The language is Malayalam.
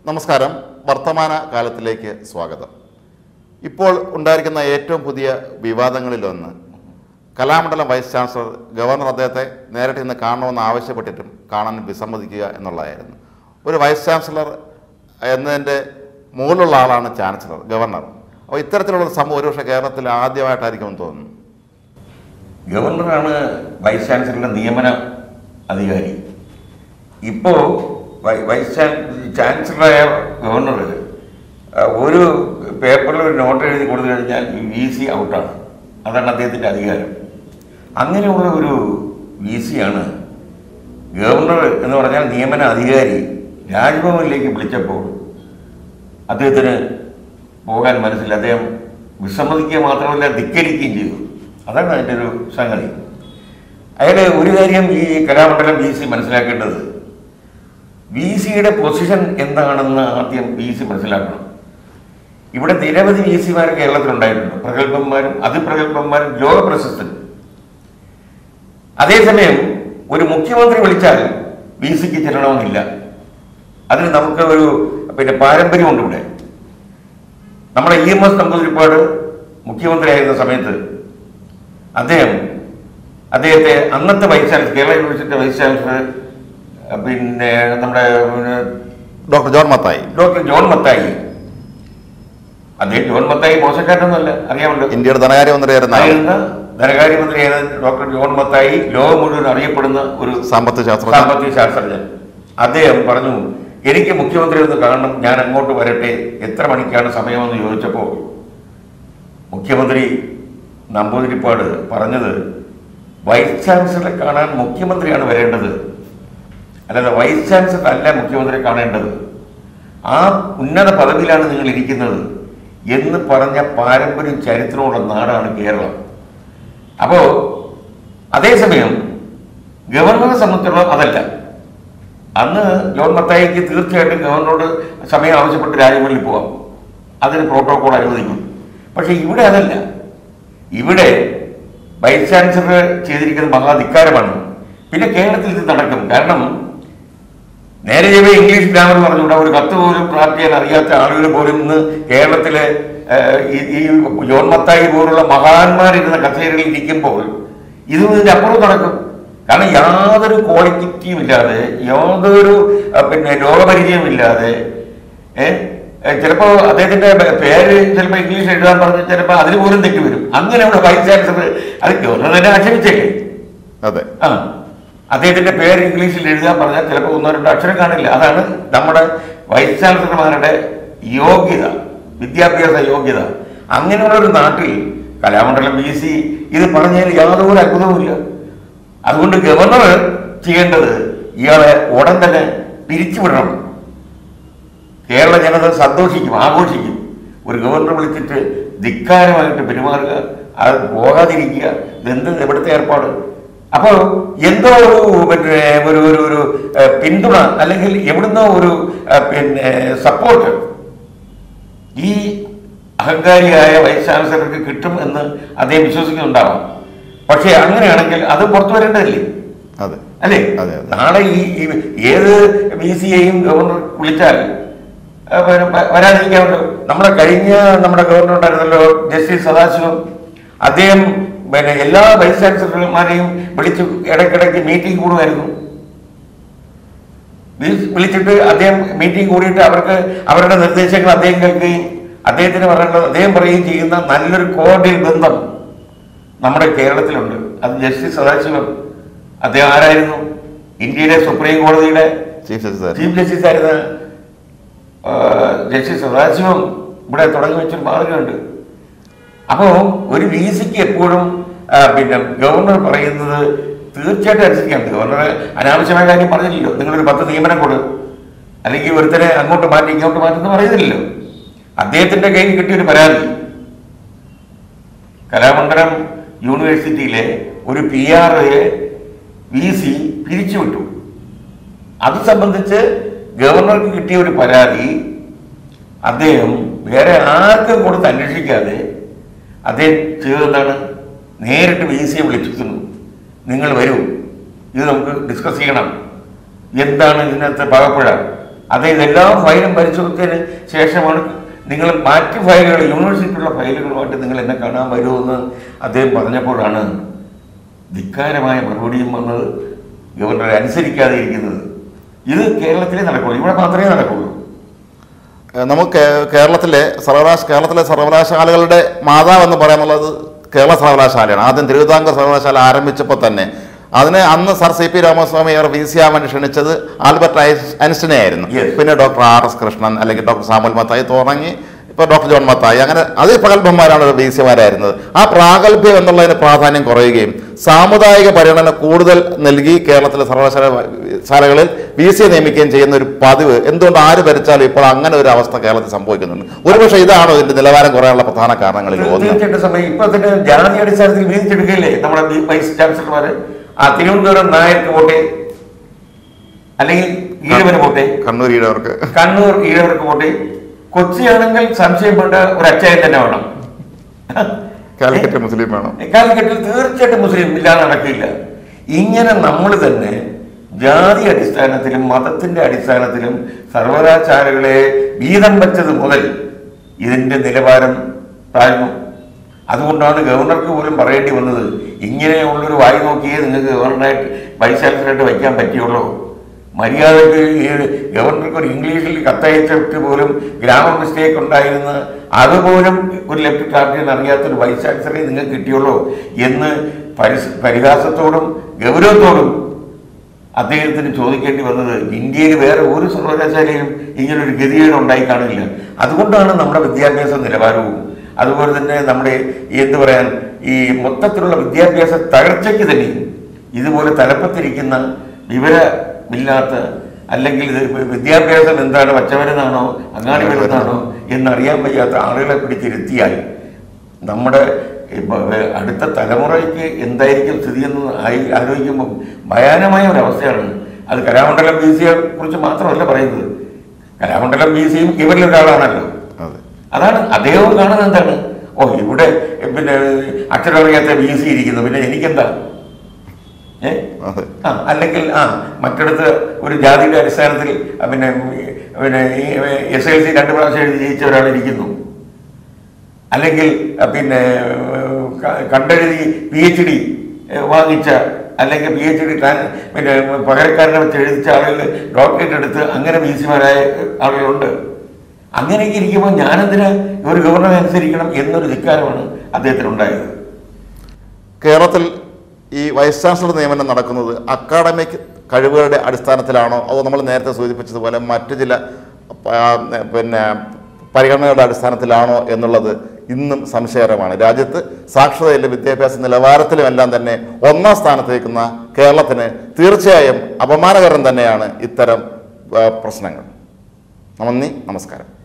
നമസ്കാരം വർത്തമാന കാലത്തിലേക്ക് സ്വാഗതം ഇപ്പോൾ ഉണ്ടായിരിക്കുന്ന ഏറ്റവും പുതിയ വിവാദങ്ങളിലൊന്ന് കലാമണ്ഡലം വൈസ് ചാൻസലർ ഗവർണർ അദ്ദേഹത്തെ നേരിട്ട് ഇന്ന് കാണണമെന്ന് ആവശ്യപ്പെട്ടിട്ടും കാണാൻ വിസമ്മതിക്കുക എന്നുള്ളതായിരുന്നു ഒരു വൈസ് ചാൻസലർ എന്നതിൻ്റെ മുകളിലുള്ള ആളാണ് ചാൻസലർ ഗവർണർ അപ്പോൾ ഇത്തരത്തിലുള്ള ഒരു സംഭവം ഒരുപക്ഷെ കേരളത്തിൽ ആദ്യമായിട്ടായിരിക്കുമെന്ന് തോന്നുന്നു ഗവർണറാണ് വൈസ് ചാൻസലറുടെ നിയമന അധികാരി ഇപ്പോൾ വൈസ് ചാൻ- ചാൻസലറായ ഗവർണർ ആ, ഒരു പേപ്പറിൽ ഒരു നോട്ട് എഴുതി കൊടുത്തു കഴിഞ്ഞാൽ വി സി ഔട്ടാണ് അതാണ് അദ്ദേഹത്തിൻ്റെ അധികാരം അങ്ങനെയുള്ള ഒരു വി സിയാണ് ഗവർണർ എന്ന് പറഞ്ഞാൽ നിയമന അധികാരി രാജ്ഭവനിലേക്ക് വിളിച്ചപ്പോൾ അദ്ദേഹത്തിന് പോകാൻ മനസ്സില്ല അദ്ദേഹം വിസമ്മതിക്കുക മാത്രമല്ല ധിക്കരിക്കുകയും ചെയ്തു അതാണ് അതിൻ്റെ ഒരു സംഗതി അയാൾ ഒരു കാര്യം ഈ കലാമണ്ഡലം വി സി മനസ്സിലാക്കേണ്ടത് വി സിയുടെ പൊസിഷൻ എന്താണെന്ന് ആദ്യം വി സി മനസ്സിലാക്കണം ഇവിടെ നിരവധി വി സിമാർ കേരളത്തിലുണ്ടായിട്ടുണ്ട് പ്രഗത്ഭന്മാരും അതിപ്രഗത്ഭന്മാരും ലോക പ്രശസ്തരും അതേസമയം ഒരു മുഖ്യമന്ത്രി വിളിച്ചാൽ വി സിക്ക് ചെല്ലണമെന്നില്ല അതിന് നമുക്ക് ഒരു പിന്നെ പാരമ്പര്യമുണ്ട് ഇവിടെ നമ്മുടെ ഇ എം എസ് നമ്പൂതിരിപ്പാട് മുഖ്യമന്ത്രിയായിരുന്ന സമയത്ത് അദ്ദേഹം അദ്ദേഹത്തെ അന്നത്തെ vice chancellor Kerala university vice chancellor അഹ് പിന്നെ നമ്മുടെ പിന്നെ doctor John Mathai doctor John Mathai അദ്ദേഹം ജോൺ മത്തായി മോശക്കാരനൊന്നുമല്ല അറിയാമല്ലോ ഇന്ത്യയുടെ ധനകാര്യമന്ത്രിയായിരുന്ന ആൾ. ആയിരുന്ന ധനകാര്യമന്ത്രിയായ ഡോക്ടർ ജോൺ മത്തായി ലോകം മുഴുവൻ അറിയപ്പെടുന്ന ഒരു സാമ്പത്തിക ശാസ്ത്രജ്ഞൻ സാമ്പത്തിക ശാസ്ത്രജ്ഞൻ അദ്ദേഹം പറഞ്ഞു എനിക്ക് മുഖ്യമന്ത്രി ഒന്ന് കാണണം ഞാൻ അങ്ങോട്ട് വരട്ടെ എത്ര മണിക്കാണ് സമയമെന്ന് ചോദിച്ചപ്പോൾ മുഖ്യമന്ത്രി നമ്പൂതിരിപ്പാട് പറഞ്ഞത് വൈസ് ചാൻസലറെ കാണാൻ മുഖ്യമന്ത്രിയാണ് വരേണ്ടത് അല്ലാതെ വൈസ് ചാൻസലർ അല്ല മുഖ്യമന്ത്രി കാണേണ്ടത് ആ ഉന്നത പദവിയിലാണ് നിങ്ങൾ ഇരിക്കുന്നത് എന്ന് പറഞ്ഞ പാരമ്പര്യം ചരിത്രമുള്ള നാടാണ് കേരളം അപ്പോൾ അതേസമയം ഗവർണറെ സംബന്ധിച്ചിടത്തോളം അതല്ല അന്ന് ജോൺ മത്തായിക്ക് തീർച്ചയായിട്ടും ഗവർണറോട് സമയം ആവശ്യപ്പെട്ട് രാജ്യങ്ങളിൽ പോവാം അതിന് പ്രോട്ടോകോൾ അനുവദിക്കും പക്ഷെ ഇവിടെ അതല്ല ഇവിടെ വൈസ് ചാൻസലർ ചെയ്തിരിക്കുന്നത് മഹാധിക്കാരമാണ് പിന്നെ കേരളത്തിൽ ഇത് നടക്കും കാരണം നേരെ ചെയ്ത ഇംഗ്ലീഷ് ഗ്രാമർ പറഞ്ഞുകൂടാ ഒരു കത്ത് പോലും പ്രാപ്തി ചെയ്യാൻ അറിയാത്ത ആളുകൾ പോലും ഇന്ന് കേരളത്തിലെ ഏഹ്, ഈ ഈ ജോൺ മത്തായി പോലുള്ള മഹാന്മാരിരുന്ന കസേരകളിൽ ഇരിക്കുമ്പോൾ ഇത് ഇതിന്റെ അപ്പുറം നടക്കും കാരണം യാതൊരു ക്വാളിറ്റിയും ഇല്ലാതെ യാതൊരു അഹ്, പിന്നെ രോഗപരിചയം ഇല്ലാതെ ഏഹ് ചിലപ്പോൾ അദ്ദേഹത്തിന്റെ പേ- പേര് ചിലപ്പോൾ ഇംഗ്ലീഷ് എഴുതാൻ പറഞ്ഞ് ചിലപ്പോൾ അതിന് പോലും തെറ്റ് വരും അങ്ങനെയുള്ള വൈസ് ചാൻസലർ അത് ഗവർണർ തന്നെ ആക്ഷേപിച്ചേക്കേ അതെ ആ അദ്ദേഹത്തിന്റെ പേര് ഇംഗ്ലീഷിൽ എഴുതാൻ പറഞ്ഞാൽ ചിലപ്പോൾ ഒന്നോ രണ്ടോ അക്ഷരം കാണില്ല അതാണ് നമ്മുടെ വൈസ് ചാൻസലർമാരുടെ യോഗ്യത വിദ്യാഭ്യാസ യോഗ്യത അങ്ങനെയുള്ള ഒരു നാട്ടിൽ കലാമണ്ഡലം ബി സി ഇത് പറഞ്ഞതിൽ യാതൊരു അത്ഭുതവുമില്ല അതുകൊണ്ട് ഗവർണർ ചെയ്യേണ്ടത് ഇയാളെ ഉടൻ തന്നെ പിരിച്ചുവിടണം കേരള ജനത സന്തോഷിക്കും ആഘോഷിക്കും ഒരു ഗവർണർ വിളിച്ചിട്ട് ധിക്കാരമായിട്ട് പെരുമാറുക അത് പോകാതിരിക്കുക ഇതെന്ത് എവിടുത്തെ ഏർപ്പാട് അപ്പോൾ എന്തോ ഒരു പിന്നെ ഒരു ഒരു ഒരു ഏഹ്, പിന്തുണ അല്ലെങ്കിൽ എവിടുന്നോ ഒരു ഏഹ്, പിന്നെ സപ്പോർട്ട് ഈ അഹങ്കാരിയായ വൈസ് ചാൻസലർക്ക് കിട്ടും എന്ന് അദ്ദേഹം വിശ്വസിക്കുന്നുണ്ടാവാം പക്ഷേ അങ്ങനെയാണെങ്കിൽ അത് പുറത്തു വരേണ്ടതല്ലേ അതെ അല്ലേ അതെ, അതെ. നാളെ ഈ ഈ ഏത് വി സിയെയും ഗവർണർ വിളിച്ചാൽ ആ, വര- വ- വരാതിരിക്കാമല്ലോ നമ്മുടെ കഴിഞ്ഞ നമ്മുടെ ഗവർണർ ഉണ്ടായിരുന്നല്ലോ ജസ്റ്റിസ് സദാശിവം അദ്ദേഹം പിന്നെ എല്ലാ വൈസ് ചാൻസലർമാരെയും വിളിച്ച് ഇടയ്ക്കിടയ്ക്ക് മീറ്റിംഗ് കൂടുമായിരുന്നു വിളി- വിളിച്ചിട്ട് അദ്ദേഹം മീറ്റിംഗ് കൂടിയിട്ട് അവർക്ക് അവരുടെ നിർദ്ദേശങ്ങൾ അദ്ദേഹം കേൾക്കുകയും അദ്ദേഹത്തിന് പറയേണ്ടത് അദ്ദേഹം പറയുകയും ചെയ്യുന്ന നല്ലൊരു കോർഡിൽ ബന്ധം നമ്മുടെ കേരളത്തിലുണ്ട് അത് ജസ്റ്റിസ് സദാശിവം അദ്ദേഹം ആരായിരുന്നു ഇന്ത്യയിലെ സുപ്രീം കോടതിയുടെ ചീഫ് ജസ്റ്റിസ് ചീഫ് ജസ്റ്റിസ് ആയിരുന്ന ആ, ജസ്റ്റിസ് സദാശിവം ഇവിടെ തുടങ്ങി വെച്ചൊരു മാതൃകയുണ്ട് അപ്പോൾ ഒരു വി സിക്ക് എപ്പോഴും ആ, പിന്നെ ഗവർണർ പറയുന്നത് തീർച്ചയായിട്ടും അനുസരിക്കാം ഗവർണർ അനാവശ്യമായ കാര്യം പറഞ്ഞില്ലല്ലോ നിങ്ങളൊരു പത്ത് നിയമനം കൊടു അല്ലെങ്കിൽ ഒരുത്തരെ അങ്ങോട്ട് മാറ്റി ഇങ്ങോട്ട് മാറ്റുന്ന പറയുന്നില്ലല്ലോ അദ്ദേഹത്തിന്റെ കയ്യിൽ കിട്ടിയൊരു പരാതി കലാമണ്ഡലം യൂണിവേഴ്സിറ്റിയിലെ ഒരു പി ആർ വി സി പിരിച്ചുവിട്ടു അത് സംബന്ധിച്ച് ഗവർണർക്ക് കിട്ടിയ ഒരു പരാതി അദ്ദേഹം വേറെ ആർക്കും കൊടുത്ത് അന്വേഷിക്കാതെ അദ്ദേഹം ചെയ്തതെന്താണ് നേരിട്ട് വി സിയെ വിളിച്ചിരുന്നു നിങ്ങൾ വരൂ ഇത് നമുക്ക് ഡിസ്കസ് ചെയ്യണം എന്താണ് ഇതിനകത്ത് പാകപ്പുഴ അത് ഇതെല്ലാ ഫയലും പരിശോധിച്ചതിന് ശേഷമാണ് നിങ്ങൾ മറ്റ് ഫയലുകൾ യൂണിവേഴ്സിറ്റിയുള്ള ഫയലുകളുമായിട്ട് നിങ്ങൾ എന്നെ കാണാൻ വരുമെന്ന് അദ്ദേഹം പറഞ്ഞപ്പോഴാണ് ധിക്കാരമായ മറുപടിയും വന്നത് ഗവർണറെ അനുസരിക്കാതെ ഇരിക്കുന്നത് ഇത് കേരളത്തിലേ നടക്കുള്ളൂ ഇവിടെ മാത്രമേ നടക്കുള്ളൂ ഏഹ് നമുക്ക് കേരളത്തിലെ സർവകലാശ കേരളത്തിലെ സർവകലാശാലകളുടെ മാതാവ് എന്ന് പറയാനുള്ളത് കേരള സർവകലാശാലയാണ് ആദ്യം തിരുവിതാംകൂർ സർവകലാശാല ആരംഭിച്ചപ്പോൾ തന്നെ അതിന് അന്ന് സർ സി പി രാമസ്വാമി അവർ വി സി ആവാൻ ക്ഷണിച്ചത് ആൽബർട്ട് ഐൻസ്- ഐൻസ്റ്റീനെ ആയിരുന്നു Yes. പിന്നെ ഡോക്ടർ ആർ എസ് കൃഷ്ണൻ അല്ലെങ്കിൽ ഡോക്ടർ സാമുൽ മത്തായി തുടങ്ങി ഇപ്പോൾ ഡോക്ടർ ജോൺ മത്തായി അങ്ങനെ അതിൽ പ്രഗത്ഭന്മാരാണ് വി സിമാരായിരുന്നത് ആ പ്രാഗൽഭ്യം എന്നുള്ളതിന് പ്രാധാന്യം കുറയുകയും സാമുദായിക പരിഗണന കൂടുതൽ നൽകി കേരളത്തിലെ സർവകലാശാല ശാലകളിൽ വി സി നിയമിക്കുകയും ചെയ്യുന്ന ഒരു പതിവ് എന്തുകൊണ്ട് ആര് ഭരിച്ചാലും ഇപ്പോൾ അങ്ങനെ ഒരു അവസ്ഥ കേരളത്തിൽ സംഭവിക്കുന്നുണ്ട് ഒരുപക്ഷെ ഇതാണോ ഇതിന്റെ നിലവാരം കുറയാനുള്ള പ്രധാന കാരണങ്ങളിൽ ഒന്ന് തീർച്ചയായിട്ടും സമയം ഇപ്പൊ തന്നെ ജാതി അടിസ്ഥാനത്തിൽ വീതിച്ചെടുക്കുകയല്ലേ നമ്മുടെ വി- വൈസ് ചാൻസലർമാര് ആ തിരുവനന്തപുരം നായർക്ക് പോട്ടെ അല്ലെങ്കിൽ ഈഴവന് പോട്ടെ കണ്ണൂരിയുടെ അവർക്ക് കണ്ണൂർ ഈഴവർക്ക് പോട്ടെ കൊച്ചിയാണെങ്കിൽ സംശയം വേണ്ട ഒരു അച്ചായൻ തന്നെ വേണം കാലിക്കറ്റ് മുസ്ലിം വേണം കാലിക്കറ്റിൽ തീർച്ചയായിട്ടും മുസ്ലിം ഇല്ലാതെ നടക്കില്ല ഇങ്ങനെ നമ്മൾ തന്നെ ജാതി അടിസ്ഥാനത്തിലും മതത്തിന്റെ അടിസ്ഥാനത്തിലും സർവകലാശാലകളെ വീതം വെച്ചത് മുതൽ ഇതിന്റെ നിലവാരം താഴ്ന്നു അതുകൊണ്ടാണ് ഗവർണർക്ക് പോലും പറയേണ്ടി വന്നത് ഇങ്ങനെയുള്ളൊരു വായി നോക്കിയേ നിങ്ങൾക്ക് ഗവർണറായിട്ട് വൈസ് ചാൻസലറായിട്ട് വയ്ക്കാൻ പറ്റുള്ളൂ മര്യാദയ്ക്ക് ഈ ഗവർണർക്ക് ഒരു ഇംഗ്ലീഷിൽ കത്തയച്ചിട്ട് പോലും ഗ്രാമർ മിസ്റ്റേക്ക് ഉണ്ടായിരുന്ന അതുപോലും ഒരു ലെഫ്റ്റ് കാർഡിന് അറിയാത്തൊരു വൈസ് ചാൻസലറെ നിങ്ങൾക്ക് കിട്ടിയുള്ളൂ എന്ന് പരിസ് പരിഹാസത്തോടും ഗൗരവത്തോടും അദ്ദേഹത്തിന് ചോദിക്കേണ്ടി വന്നത് ഇന്ത്യയിൽ വേറെ ഒരു സർവകലാശാലയിലും ഇങ്ങനൊരു ഗതികേട് ഉണ്ടായി കാണില്ല അതുകൊണ്ടാണ് നമ്മുടെ വിദ്യാഭ്യാസ നിലവാരവും അതുപോലെ തന്നെ നമ്മുടെ ഈ എന്ത് പറയാൻ ഈ മൊത്തത്തിലുള്ള വിദ്യാഭ്യാസ തകർച്ചയ്ക്ക് തന്നെ ഇതുപോലെ തലപ്പത്തിരിക്കുന്ന വിവരമില്ലാത്ത അല്ലെങ്കിൽ ഇത് വിദ്യാഭ്യാസം എന്താണ് പച്ചമരുന്നാണോ അങ്ങാടി മരുന്നാണോ എന്നറിയാൻ വയ്യാത്ത ആളുകളെ പിടിച്ചിരുത്തിയാൽ നമ്മുടെ ഇപ്പൊ അടുത്ത തലമുറയ്ക്ക് എന്തായിരിക്കും സ്ഥിതി എന്ന് ആയി- ആലോചിക്കുമ്പോൾ ഭയാനമായ ഒരു അവസ്ഥയാണ് അത് കലാമണ്ഡലം ബി സിയെ കുറിച്ച് മാത്രമല്ല പറയുന്നത് കലാമണ്ഡലം ബി സിയും ഇവരിൽ ഒരാളാണല്ലോ അതെ അതാണ് അദ്ദേഹവും കാണുന്നത് എന്താണ് ഓ ഇവിടെ പിന്നെ അക്ഷരമറിയാത്ത ബി സി ഇരിക്കുന്നു പിന്നെ എനിക്കെന്താ ഏ അതെ ആ അല്ലെങ്കിൽ ആ മറ്റിടത്ത് ഒരു ജാതിയുടെ അടിസ്ഥാനത്തിൽ ആ, പിന്നെ പിന്നെ എസ് എൽ സി രണ്ട് പ്രാവശ്യം എഴുതി ജയിച്ച ഒരാൾ ഇരിക്കുന്നു അല്ലെങ്കിൽ ആ, പിന്നെ ക- കണ്ടെഴുതി പി എച്ച് ഡി വാങ്ങിച്ച അല്ലെങ്കിൽ പി എച്ച് ഡി പിന്നെ പകരക്കാരനെ വെച്ച് എഴുതിച്ച ആളുകൾ ഡോക്ടറേറ്റ് എടുത്ത് അങ്ങനെ ബി സിമാരായ ആളുകളുണ്ട് അങ്ങനെയൊക്കെ ഇരിക്കുമ്പോൾ ഞാനെന്തിനാ ഒരു ഗവർണറെ അനുസരിക്കണം എന്നൊരു ധിക്കാരമാണ് അദ്ദേഹത്തിനുണ്ടായത് കേരളത്തിൽ ഈ വൈസ് ചാൻസലർ നിയമനം നടക്കുന്നത് അക്കാഡമിക് കഴിവുകളുടെ അടിസ്ഥാനത്തിലാണോ അതോ നമ്മൾ നേരത്തെ സൂചിപ്പിച്ചതുപോലെ മറ്റു ചില ആ, പിന്നെ പരിഗണനകളുടെ അടിസ്ഥാനത്തിലാണോ എന്നുള്ളത് ഇന്നും സംശയകരമാണ് രാജ്യത്ത് സാക്ഷരതയിലും വിദ്യാഭ്യാസ നിലവാരത്തിലും എല്ലാം തന്നെ ഒന്നാം സ്ഥാനത്ത് നിൽക്കുന്ന കേരളത്തിന് തീർച്ചയായും അപമാനകരം തന്നെയാണ് ഇത്തരം ആ, പ്രശ്നങ്ങൾ നന്ദി നമസ്കാരം